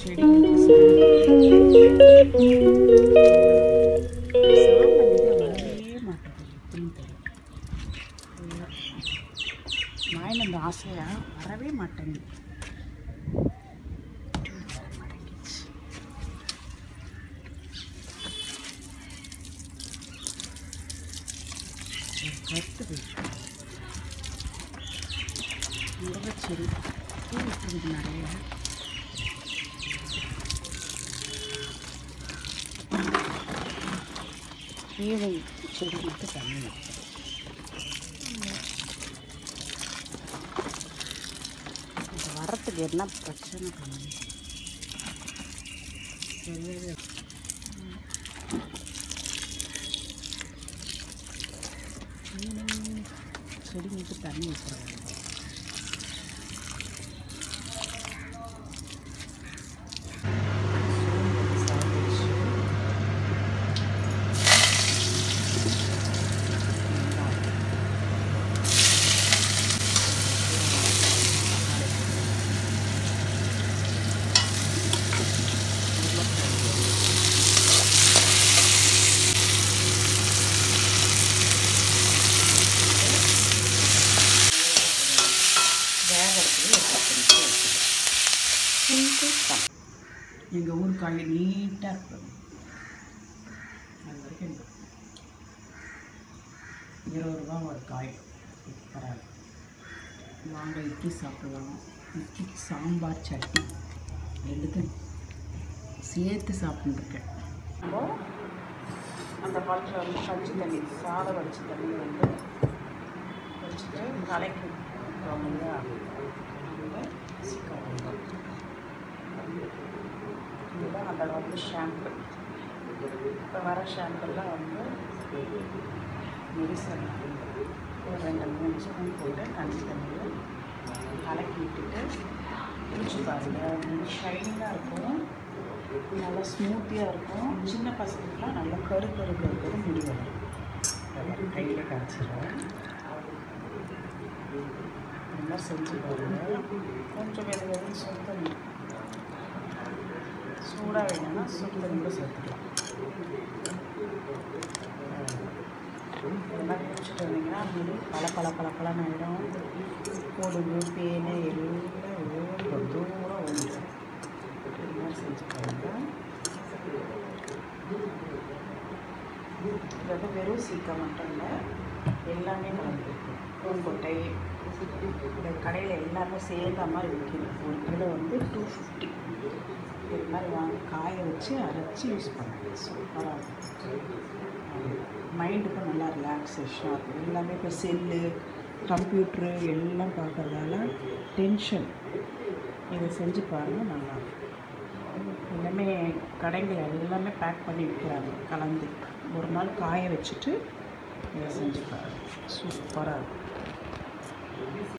செடிகளுக்கு சாம்பல் சாம்பல் இது வரவே மாட்டேங்குது எப்படின்னு தெரியல வாயில் அந்த ஆசையாக வரவே மாட்டேங்குது மடங்கிடுச்சு. ஒரு கருத்து போயிடுச்சு முருங்கைச்செடி பூ விட்டுருது நிறைய கீழே செடி மட்டும் தண்ணி ஊத்துது. இது வரத்துக்கு என்ன பிரச்சனை பண்ணி செடி மட்டும் தண்ணி ஊற்றுறாங்க வேகிறதுக்கு ஒரு பத்து நிமிஷம் வச்சுக்கணும் சிம்பிள் தான் எங்கள் ஊர் காய் நீட்டாக இருக்கும் அது வரைக்கும் எனக்கு இருபது ரூபா ஒரு காய் பரவாயில்ல வாங்க இட்லி சாப்பிடலாம் இட்லி சாம்பார் சட்னி ரெண்டுத்தையும் சேர்த்து சாப்பிட்டுருக்கேன் அந்த பாட்டில் வந்து கஞ்சி தண்ணி சாதம் வடிச்ச தண்ணி வந்து வச்சுட்டு கலக்கி விட்டுறோம் இல்லையா அதில் சீக்கிரம் வந்துடும் இதுதான் அதில் வந்து ஷாம்பு இப்போ வர ஷாம்புலாம் வந்து மெடிசன் ஒரு ரெண்டு மூணு ஸ்பூன் போட்டு கஞ்சி தண்ணியில் கலக்கி விட்டுட்டு குடிச்சு பாருங்கள் ஷைனிங்காக இருக்கும் நல்லா ஸ்மூத்தியாக இருக்கும் சின்ன பசங்களுக்குலாம் நல்லா கரு கரு கரு கரு முடி வரும் கையில் காய்ச்சிடுறேன் இந்த மாதிரி செஞ்சு பாருங்க கொஞ்சம் வெது வெது சுடு தண்ணி சூடாக வேணும்னா சுடு தண்ணி கூட சேர்த்துக்கலாம் இந்த மாதிரி குடிச்சிட்டு வந்தீங்கன்னா முடி பல பல பல பலன்னு ஆகிடும் பொடுகு பேனு எல்லாம் ஓடி தூரம் ஓடிடும் இது மாதிரி செஞ்சு பாருங்க இது வந்து வெறும் சீக்கா மட்டும் இல்லை எல்லாமே கலந்துருக்கு பூங்கொட்டை இந்த கடையில் எல்லாமே சேர்ந்த மாதிரி விற்கிது ஒரு கிலோ வந்து டூ ஃபிஃப்டி இது மாதிரி வாங்கி காய வச்சு அரைச்சி யூஸ் பண்ணுறது சூப்பராக இருக்கும் மைண்டுக்கும் நல்லா ரிலாக்ஸேஷனாக இருக்கும் எல்லாமே இப்போ செல்லு கம்ப்யூட்ரு எல்லாம் பார்க்கறதால டென்ஷன் இதை செஞ்சு பாருங்கள் நல்லாயிருக்கும் எல்லாமே கடைகள் எல்லாமே பேக் பண்ணி விற்கிறாங்க கலந்து ஒரு நாள் காய வச்சுட்டு இதை செஞ்சு பாருங்கள் சூப்பராக இருக்கும்